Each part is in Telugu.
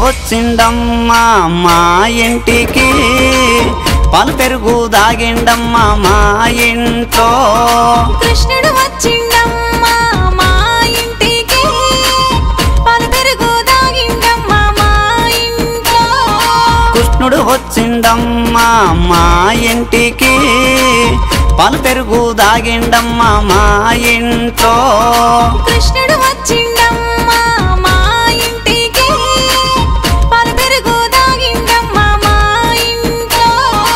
వచ్చిండమ్మా మా ఇంటికి పాలు పెరుగు దాగిండమ్మా మా ఇంట్లో కృష్ణుడు వచ్చిండమ్మా మా ఇంటికి పాలు పెరుగు దాగిండమ్మా మా ఇంట్లో కృష్ణుడు వచ్చిండమ్మా మా ఇంటికి పాలు పెరుగు దాగిండమ్మా మా ఇంట్లో కృష్ణుడు వచ్చిండమ్మా మా ఇంటికి పాలు పెరుగు దాగిండమ్మా మా ఇంట్లో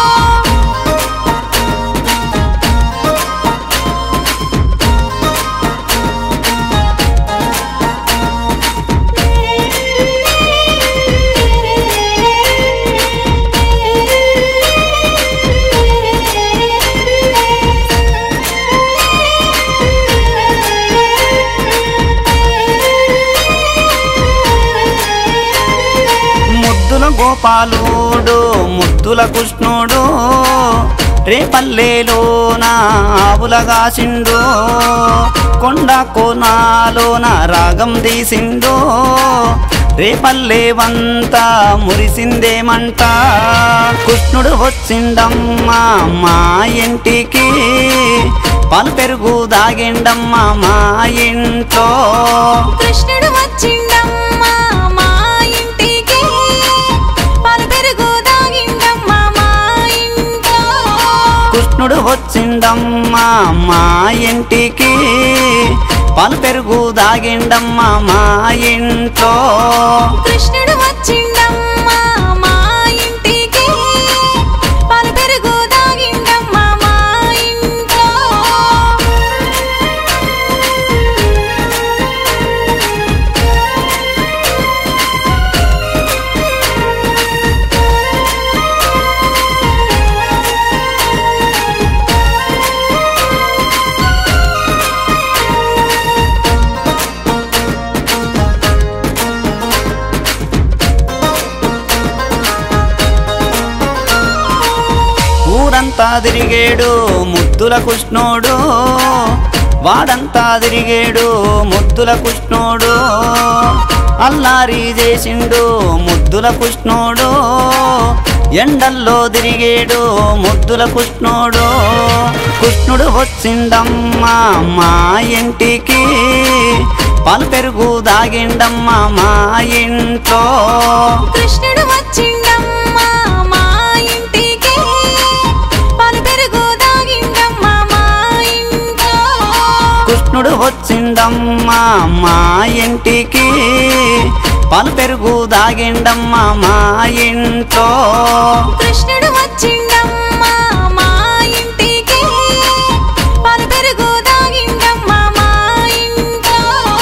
ముద్దుల గోపాలుడు ముద్దుల కృష్ణుడు రేపల్లెలోన ఆవులగాసిండు కొండ కోనాలోన రాగం తీసిండు రేపల్లెవంతా మురిసిందేమంట కృష్ణుడు వచ్చిండమ్మా మా ఇంటికి పాలు పెరుగు దాగిండమ్మా మా ఇంట్లో కృష్ణుడు వచ్చిండమ్మా మా ఇంటికి పాలు పెరుగు దాగిండమ్మా మా ఇంట్లో కృష్ణుడు వచ్చిండమ్మా మా ఇంటికి పాలు పెరుగు దాగిండమ్మా మా ఇంట్లో కృష్ణుడు వచ్చిండమ్మా మా ఇంటికి పాలు పెరుగు దాగిండమ్మా మా ఇంట్లో ఊరంతా తిరిగేడు ముద్దుల కృష్ణుడు వాడంతా తిరిగేడు ముద్దుల కృష్ణుడు అల్లారి చేసిండు ముద్దుల కృష్ణుడు ఎండల్లో తిరిగేడు ముద్దుల కృష్ణుడు కృష్ణుడు వచ్చిండమ్మా మా ఇంటికి పాలు పెరుగు దాగిండమ్మా మా ఇంట్లో కృష్ణుడు వచ్చిండమ్మా మా ఇంటికి పాలు పెరుగు దాగిండమ్మా మా ఇంట్లో కృష్ణుడు వచ్చిండమ్మా మా ఇంటికి పాలు పెరుగు దాగిండమ్మా మా ఇంట్లో కృష్ణుడు వచ్చిండమ్మా మా ఇంటికి పాలు పెరుగు దాగిండమ్మా మా ఇంట్లో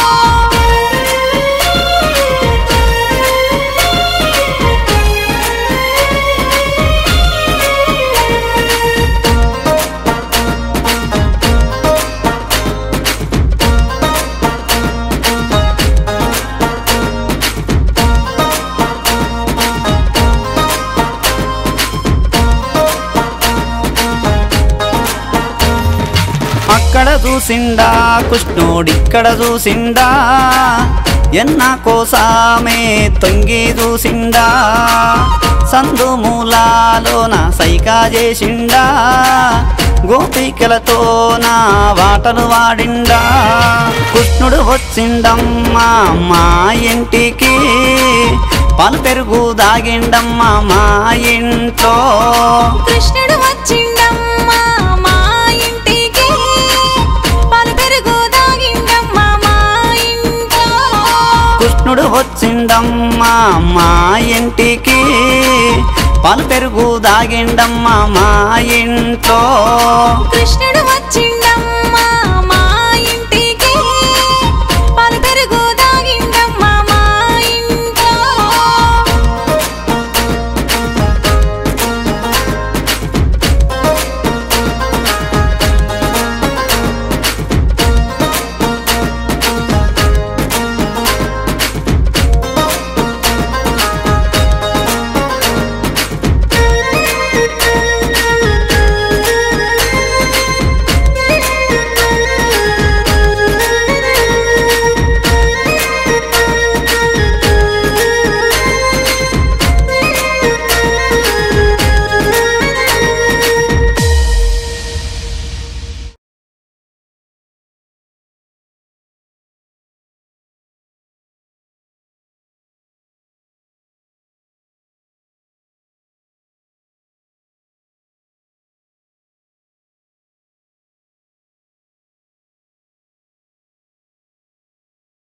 అక్కడ చూసిండా కృష్ణుడిక్కడ చూసిండా ఎన్న కోసామే తొంగి చూసిండా సందు మూలాలోన సైకా చేసిండా గోపికలతో నా వాటలు వాడిండా కృష్ణుడు వచ్చిండమ్మా మా ఇంటికి పాలు పెరుగు దాగిండమ్మా మా ఇంట్లో కృష్ణుడు వచ్చిండమ్మా మా ఇంటికి పాలు పెరుగు దాగిండమ్మా మా ఇంట్లో కృష్ణుడు వచ్చిండమ్మా మా ఇంటికి పాలు పెరుగు దాగిండమ్మా మా ఇంట్లో కృష్ణుడు వచ్చి